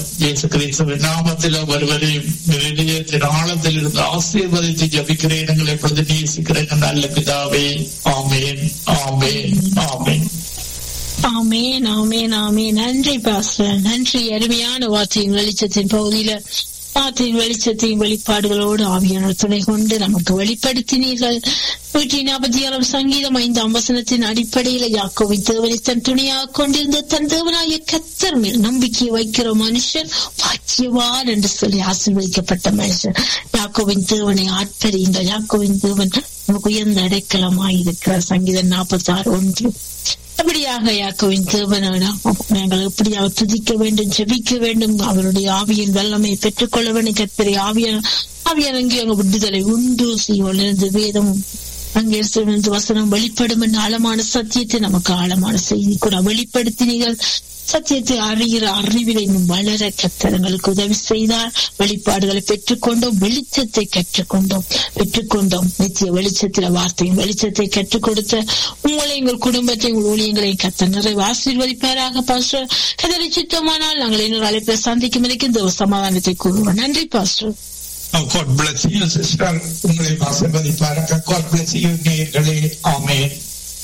இயேசு கிறிஸ்துவின் நாமத்தில் ஒருவரையும் இதயத்தின் ஆழத்தில் இருந்து ஆசீர்வதித்து ஜபிக்கிறேன் எங்களை பொழுது நேசிக்கிறேன் நல்ல பிதாவே ஆமேன் ஆமேன் ஆமேன் ஆமேன் ஆமேன் ஆமேன் நன்றி பாஸ்டர் நன்றி அருமையான வார்த்தையின் வெளிச்சத்தின் பகுதியில வார்த்தையின் வெளிச்சத்தையும் வெளிப்பாடுகளோடு ஆவியான துணை கொண்டு நமக்கு வெளிப்படுத்தினீர்கள் நூற்றி நாற்பத்தி ஏழாம் சங்கீதம் ஐந்தாம் வசனத்தின் அடிப்படையில யாக்கோவை தேவனை தன் துணையாக கொண்டிருந்த தன் தேவனாய கத்தர் மேல் நம்பிக்கை வைக்கிற மனுஷன் பாக்கியவான் என்று சொல்லி ஆசீர்வதிக்கப்பட்ட மனுஷன் யாக்கோவின் தேவனை ஆட்பறியுங்கள் யாக்கோவின் தேவன் நமக்கு உயர்ந்த அடைக்கலமாயிருக்கிறார் சங்கீதம் நாற்பத்தி ஆறு ஒன்று அப்படியாக யாக்கோவின் தேவனிடம் நாங்கள் எப்படியாக துதிக்க வேண்டும் ஜெபிக்க வேண்டும் அவருடைய ஆவியின் வல்லமை பெற்றுக்கொள்ள வேண்டும் கத்திரை ஆவியான ஆவியான அங்கே அங்க விடுதலை உண்டு செய்வலிருந்து வேதம் அங்கே இருந்து வசனம் வெளிப்படும் என்ற ஆழமான சத்தியத்தை நமக்கு ஆழமான செய்தி கூட வெளிப்படுத்தினீர்கள் சத்தியத்தை அறிகிற அறிவில் இன்னும் வளர கத்தரங்களுக்கு உதவி செய்தார் வெளிப்பாடுகளை பெற்றுக்கொண்டோம் வெளிச்சத்தை கற்றுக்கொண்டோம் பெற்றுக்கொண்டோம் நித்திய வெளிச்சத்தில வார்த்தையும் வெளிச்சத்தை கற்றுக் கொடுத்த உங்களை எங்கள் குடும்பத்தை உங்கள் ஊழியங்களையும் கத்த நிறைவு ஆசீர்வதிப்பாராக பாஸ்டர் கதறி சித்தமானால் நாங்கள் இன்னொரு அழைப்பை சந்திக்கும் வரைக்கும் இந்த சமாதானத்தை கூறுவோம் நன்றி pastor God bless you, sister. உங்களை ஆசீர்வதிப்பாராக God bless you, நேயர்களே. ஆமென்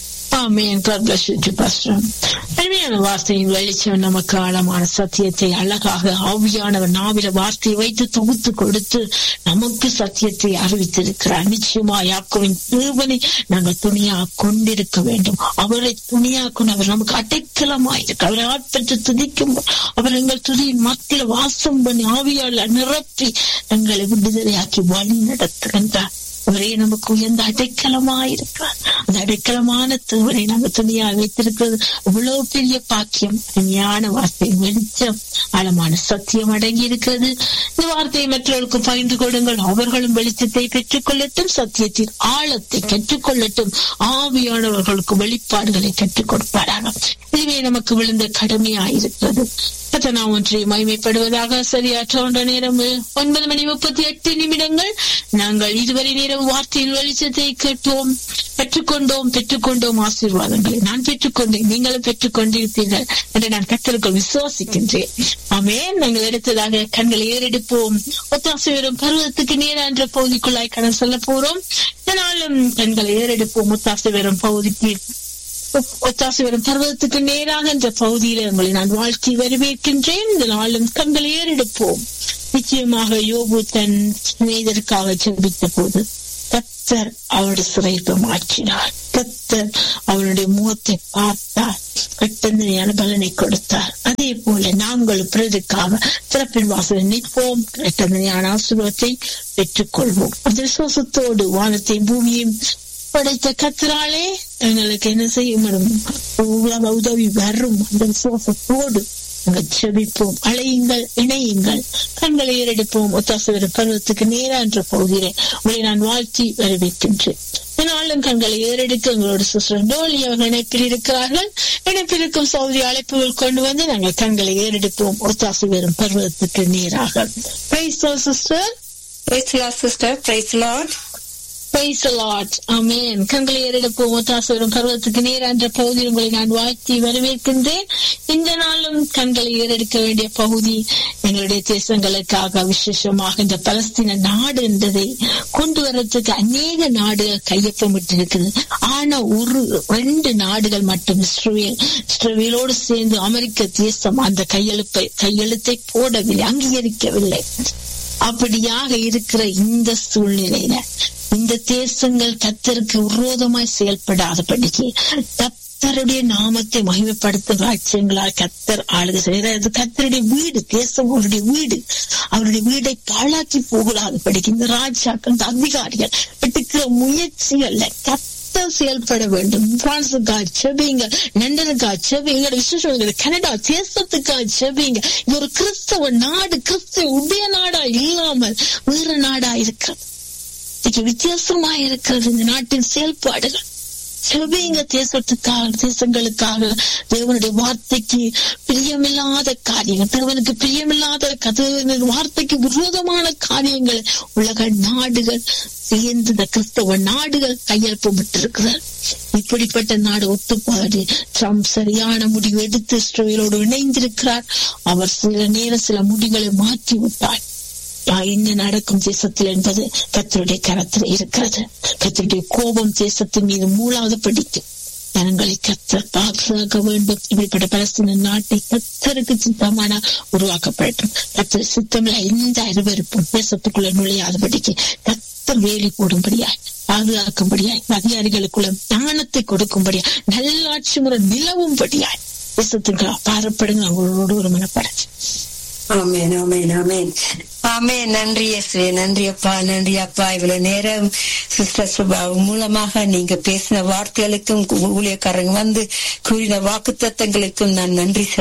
ஆமேன் God bless you too, Pastor. அருமையான வார்த்தையின் வெளிச்சம் நமக்கு ஆழமான சத்தியத்தை அழகாக ஆவியானவர் நாவில வார்த்தையை வைத்து தொகுத்து கொடுத்து நமக்கு சத்தியத்தை அறிவித்திருக்கிறார் நிச்சயமா யாக்கோவின் தேவனை நாங்கள் துணியா கொண்டிருக்க வேண்டும் அவரை துணியா கொண்டு அவர் நமக்கு அடைக்கலமாயிருக்கு அவரை ஆட்பெற்று துதிக்கும் அவர் எங்கள் துதியின் மத்தியில் வாசம் பண்ணி ஆவியால் நிரப்பி எங்களை விடுதலையாக்கி வழி நடத்துகின்றார் அவரே நமக்கு உயர்ந்த அடைக்கலமாயிருக்கிறார் அந்த அடைக்கலமான தேவனை நாங்கள் துணியாக வைத்திருக்கிறது அவ்வளவு பெரிய பாக்கியம் அருமையான வார்த்தை வெளிச்சம் ஆழமான சத்தியம் அடங்கி இருக்கிறது இந்த வார்த்தையை மற்றவர்களுக்கு பகிர்ந்து கொடுங்கள் அவர்களும் வெளிச்சத்தை பெற்றுக்கொள்ளட்டும் சத்தியத்தின் ஆழத்தை கற்றுக்கொள்ளட்டும் ஆவியானவர்களுக்கு வெளிப்பாடுகளை கற்றுக் கொடுப்பாராக இதுவே நமக்கு விழுந்த கடமையாயிருக்கிறது கத்தனா ஒன்றை மகிமைப்படுவதாக சரியாற்ற ஒன்ற நேரம் ஒன்பது மணி முப்பத்தி எட்டு நிமிடங்கள் நாங்கள் இதுவரை நேரம் வார்த்தையின் வெளிச்சத்தை கேட்டோம் பெற்றுக்கொண்டோம் பெற்றுக்கொண்டோம் ஆசீர்வாதங்களை நான் பெற்றுக்கொண்டேன் நீங்களும் பெற்றுக் கொண்டிருப்பீர்கள் என்று நான் கத்தருக்குள் விசுவாசிக்கின்றேன் ஆமே நாங்கள் எடுத்ததாக கண்களை ஏறெடுப்போம் ஒத்தாசை வரும் பருவத்துக்கு நேர என்ற பகுதிக்குள்ளாய் கடன் சொல்ல போறோம் இதனாலும் கண்களை ஏறெடுப்போம் ஒத்தாசை வரும் பகுதிக்கு ஒத்தாசை வரும் பர்வதத்துக்கு நேராக இந்த பகுதியில உங்களை நான் வாழ்த்தி வரவேற்கின்றேன் இந்த நாளும் கண்களை ஏறெடுப்போம் நிச்சயமாக யோபு தன் சிநேதருக்காக ஜெபித்த போது கத்தர் அவருடைய சிறைப்பை மாற்றினார் கத்தர் அவருடைய முகத்தை பார்த்தார் கட்டந்தனையான பலனை கொடுத்தார் அதே போல நாங்கள் பிறருக்காக திறப்பின் வாசல் நிற்போம் கட்டந்தனையான ஆசீர்வாதத்தை பெற்றுக்கொள்வோம் அந்த விசுவாசத்தோடு வானத்தையும் பூமியையும் படைத்த கத்திராலே எங்களுக்கு என்ன செய்ய முடியும் உதவி வரும் அந்த விசுவாசத்தோடு நாங்கள் செபிப்போம் அழையுங்கள் இணையுங்கள் கண்களை ஏறெடுப்போம் ஒத்தாசவர பருவத்துக்கு நேரா என்ற பகுதியிலே உங்களை நான் வாழ்த்தி வரவேற்கின்றேன் இதனாலும் கண்களை ஏறெடுக்க எங்களோட சிஸ்டர் டோலி அவர்கள் இணைப்பில் இருக்கிறார்கள் இணைப்பில் இருக்கும் சௌதி அழைப்புகள் கொண்டு வந்து நாங்கள் கண்களை ஏறெடுப்போம் ஒத்தாசு வரும் பருவத்துக்கு நேராக sister Praise the Lord, sister. Praise the Lord. Praise the Lord. Amen. கண்களை ஏறெடுப்போம் ஒத்தாசவரும் பருவத்துக்கு நேர் என்ற பகுதியில் உங்களை நான் வாழ்த்தி வரவேற்கின்றேன் இந்த நாளும் கண்களை ஏறெடுக்க வேண்டிய பகுதி எங்களுடைய தேசங்களுக்காக விசேஷமாக இந்த பலஸ்தீன நாடு என்பதை கொண்டு வரதுக்கு அநேக நாடுகள் கையொப்பமிட்டிருக்குது ஆனா ஒரு ரெண்டு நாடுகள் மட்டும் இஸ்ரேல் இஸ்ரேலோடு சேர்ந்து அமெரிக்க தேசம் அந்த கையெழுப்பை கையெழுத்தை போடவில்லை அங்கீகரிக்கவில்லை அப்படியாக இருக்கிற இந்த சூழ்நிலையில இந்த தேசங்கள் கத்தருக்கு விரோதமாய் செயல்படாதபடிக்கு கத்தருடைய நாமத்தை மகிமைப்படுத்தும் ராஜ்யங்களால் கத்தர் ஆளுகை செய்கிறார் கத்தருடைய வீடு தேசம் அவருடைய வீடு அவருடைய வீடை பாழாக்கி போகலாதபடிக்கு இந்த ராஜாக்கள் இந்த அதிகாரிகள் எடுக்கிற முயற்சிகள்ல கத்த செயல்பட வேண்டும் பிரான்ஸுக்கா செபிங்க லண்டனுக்கா செபிங்க விசேஷம் கனடா தேசத்துக்கா செபிங்க இது ஒரு கிறிஸ்தவ நாடு கிறிஸ்தவ உடைய நாடா இல்லாமல் வேறு நாடா இருக்கிறது இன்னைக்கு வித்தியாசமா இருக்கிறது இந்த நாட்டின் செயல்பாடுகள் செவிங்க தேசத்துக்காக தேசங்களுக்காக தேவனுடைய வார்த்தைக்கு பிரியமில்லாத காரியங்கள் தேவனுக்கு பிரியமில்லாத தேவனுடைய வார்த்தைக்கு விரோதமான காரியங்கள் உலக நாடுகள் சேர்ந்து இந்த கிறிஸ்தவ நாடுகள் கையெழுப்பப்பட்டிருக்கிறார் இப்படிப்பட்ட நாடு ஒத்துப்பாடு ட்ரம்ப் சரியான முடிவு எடுத்து இஸ்ரேலோடு இணைந்திருக்கிறார் அவர் சில நேரம் சில முடிவுகளை மாற்றி விட்டார் என்ன நடக்கும் தேசத்தில் என்பது கத்தருடைய கரத்தில் இருக்கிறது கத்தருடைய கோபம் தேசத்தின் மீது மூலாவது படிக்கும் ஜனங்களை கத்தர் பாதுகாக்க வேண்டும் இப்படிப்பட்ட பலஸ்தீன நாட்டை கத்தருக்கு சித்தமான உருவாக்கப்படட்டும் கத்தர் சித்தமில்ல எந்த அறிவறுப்பும் தேசத்துக்குள்ள நுழையாதபடிக்கு கத்தர் வேலி போடும்படியாய் பாதுகாக்கும்படியாய் அதிகாரிகளுக்குள்ள ஞானத்தை கொடுக்கும்படியாய் நல்லாட்சி முறை நிலவும்படியாய் தேசத்துக்கு பாரப்படுங்க அவங்களோட ஒரு மனப்படச்சு ஆமேன் ஆமேன் ஆமேன் ஆமேன் நன்றி எஸ்ரே நன்றி அப்பா நன்றி அப்பா இவ்வளவு நேரம் சிஸ்டர் சுபா மூலமாக நீங்க பேசின வார்த்தைகளுக்கும் ஊழியக்காரங்க வந்து கூறின வாக்கு நான் நன்றி